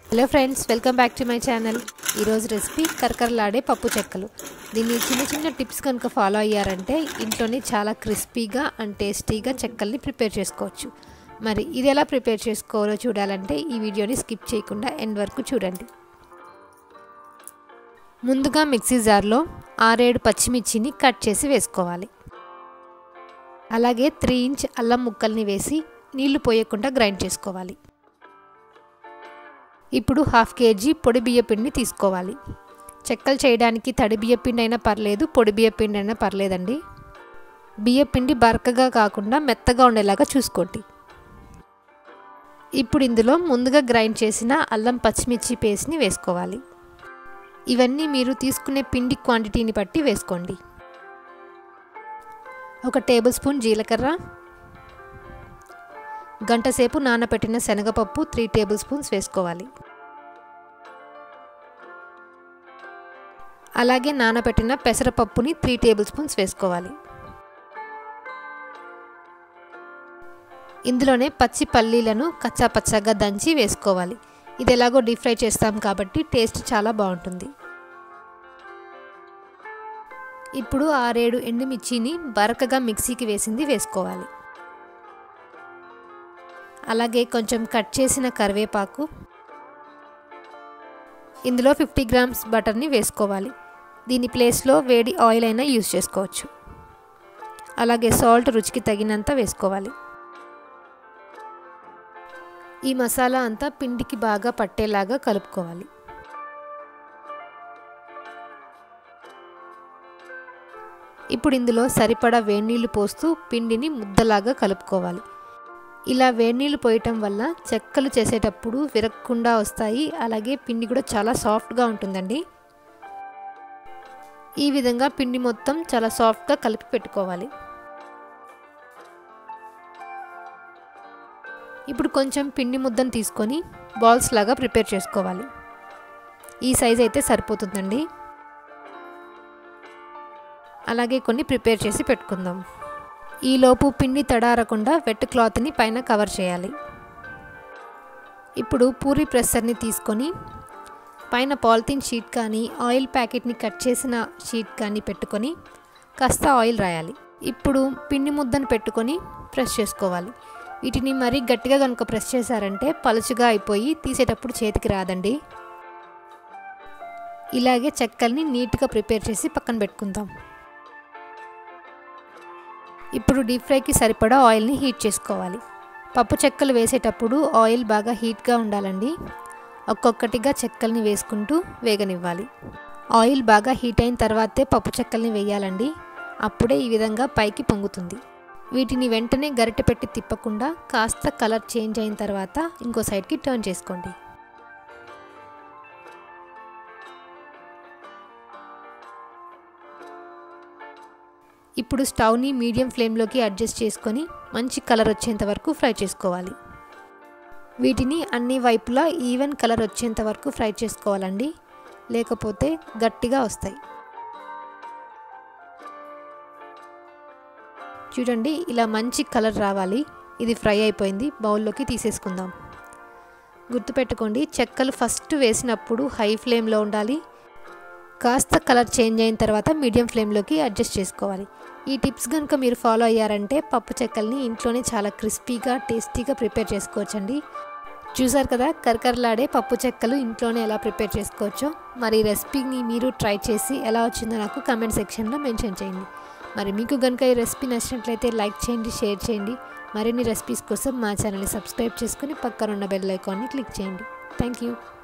hello friends welcome back to my channel ఈరోజు recipe కరకరలాడే పప్పు చెక్కలు దీన్ని చిన్న చిన్న టిప్స్ కనుక ఫాలో అయ్యారంటే ఇంట్లోనే చాలా క్రిస్పీగా అండ్ టేస్టీగా చెక్కల్ని ప్రిపేర్ చేసుకోవచ్చు మరి ఇది ఎలా ప్రిపేర్ చేసుకోవాలో చూడాలంటే ఈ వీడియోని స్కిప్ చేయకుండా ఎండ్ వరకు చూడండి ముందుగా మిక్సీ జార్లో ఆరేడు పచ్చిమిర్చిని కట్ చేసి వేసుకోవాలి అలాగే త్రీ ఇంచ్ అల్లం ముక్కల్ని వేసి నీళ్లు పోయకుండా గ్రైండ్ చేసుకోవాలి ఇప్పుడు హాఫ్ కేజీ పొడి బియ్య పిండిని తీసుకోవాలి చెక్కలు చేయడానికి తడి బియ్య పిండి అయినా పర్లేదు పొడి బియ్య పిండి అయినా పర్లేదండి బియ్య పిండి బరకగా కాకుండా మెత్తగా ఉండేలాగా చూసుకోండి ఇప్పుడు ఇందులో ముందుగా గ్రైండ్ చేసిన అల్లం పచ్చిమిర్చి పేస్ట్ని వేసుకోవాలి ఇవన్నీ మీరు తీసుకునే పిండి క్వాంటిటీని బట్టి వేసుకోండి ఒక టేబుల్ స్పూన్ జీలకర్ర గంట సేపు నానబెట్టిన శనగపప్పు త్రీ టేబుల్ స్పూన్స్ వేసుకోవాలి అలాగే నానబెట్టిన పెసరపప్పుని త్రీ టేబుల్ స్పూన్స్ వేసుకోవాలి ఇందులోనే పచ్చి పల్లీలను కచ్చాపచ్చాగా దంచి వేసుకోవాలి ఇది ఎలాగో డీప్ ఫ్రై చేస్తాం కాబట్టి టేస్ట్ చాలా బాగుంటుంది ఇప్పుడు ఆరేడు ఎండుమిర్చిని బరకగా మిక్సీకి వేసింది వేసుకోవాలి అలాగే కొంచెం కట్ చేసిన కరివేపాకు ఇందులో ఫిఫ్టీ గ్రామ్స్ బటర్ని వేసుకోవాలి దీని ప్లేస్లో వేడి ఆయిల్ అయినా యూస్ చేసుకోవచ్చు అలాగే సాల్ట్ రుచికి తగినంత వేసుకోవాలి ఈ మసాలా అంతా పిండికి బాగా పట్టేలాగా కలుపుకోవాలి ఇప్పుడు ఇందులో సరిపడా వేడినీళ్ళు పోస్తూ పిండిని ముద్దలాగా కలుపుకోవాలి ఇలా వేడినీళ్ళు పోయటం వల్ల చెక్కలు చేసేటప్పుడు విరగకుండా వస్తాయి అలాగే పిండి కూడా చాలా సాఫ్ట్గా ఉంటుందండి ఈ విధంగా పిండి మొత్తం చాలా సాఫ్ట్గా కలిపి పెట్టుకోవాలి ఇప్పుడు కొంచెం పిండి ముద్దను తీసుకొని బాల్స్ లాగా ప్రిపేర్ చేసుకోవాలి ఈ సైజ్ అయితే సరిపోతుందండి అలాగే కొన్ని ప్రిపేర్ చేసి పెట్టుకుందాం ఈలోపు పిండి తడారకుండా వెట్ క్లాత్ని పైన కవర్ చేయాలి ఇప్పుడు పూరి ప్రెస్సర్ని తీసుకొని పైన పాలిథిన్ షీట్ కానీ ఆయిల్ ప్యాకెట్ని కట్ చేసిన షీట్ కానీ పెట్టుకొని కాస్త ఆయిల్ రాయాలి ఇప్పుడు పిండి ముద్దను పెట్టుకొని ప్రెస్ చేసుకోవాలి వీటిని మరీ గట్టిగా కనుక ప్రెస్ చేశారంటే పలుచుగా అయిపోయి తీసేటప్పుడు చేతికి రాదండి ఇలాగే చెక్కల్ని నీట్గా ప్రిపేర్ చేసి పక్కన పెట్టుకుందాం ఇప్పుడు డీప్ ఫ్రైకి సరిపడా ఆయిల్ని హీట్ చేసుకోవాలి పప్పు చెక్కలు వేసేటప్పుడు ఆయిల్ బాగా హీట్గా ఉండాలండి ఒక్కొక్కటిగా చెక్కల్ని వేసుకుంటూ వేగనివ్వాలి ఆయిల్ బాగా హీట్ అయిన తర్వాతే పప్పు చెక్కల్ని వేయాలండి అప్పుడే ఈ విధంగా పైకి పొంగుతుంది వీటిని వెంటనే గరిటె పెట్టి తిప్పకుండా కాస్త కలర్ చేంజ్ అయిన తర్వాత ఇంకో సైడ్కి టర్న్ చేసుకోండి ఇప్పుడు స్టవ్ని మీడియం ఫ్లేమ్లోకి అడ్జస్ట్ చేసుకొని మంచి కలర్ వచ్చేంత వరకు ఫ్రై చేసుకోవాలి వీటిని అన్ని వైపులా ఈవెన్ కలర్ వచ్చేంత వరకు ఫ్రై చేసుకోవాలండి లేకపోతే గట్టిగా వస్తాయి చూడండి ఇలా మంచి కలర్ రావాలి ఇది ఫ్రై అయిపోయింది బౌల్లోకి తీసేసుకుందాం గుర్తుపెట్టుకోండి చెక్కలు ఫస్ట్ వేసినప్పుడు హై ఫ్లేమ్లో ఉండాలి కాస్త కలర్ చేంజ్ అయిన తర్వాత మీడియం ఫ్లేమ్లోకి అడ్జస్ట్ చేసుకోవాలి ఈ టిప్స్ కనుక మీరు ఫాలో అయ్యారంటే పప్పు చెక్కల్ని ఇంట్లోనే చాలా క్రిస్పీగా టేస్టీగా ప్రిపేర్ చేసుకోవచ్చండి చూసారు కదా కరకరలాడే పప్పు చెక్కలు ఇంట్లోనే ఎలా ప్రిపేర్ చేసుకోవచ్చో మరి రెసిపీని మీరు ట్రై చేసి ఎలా వచ్చిందో నాకు కమెంట్ సెక్షన్లో మెన్షన్ చేయండి మరి మీకు కనుక ఈ రెసిపీ నచ్చినట్లయితే లైక్ చేయండి షేర్ చేయండి మరిన్ని రెసిపీస్ కోసం మా ఛానల్ని సబ్స్క్రైబ్ చేసుకుని పక్కనున్న బెల్ ఐకాన్ని క్లిక్ చేయండి థ్యాంక్ యూ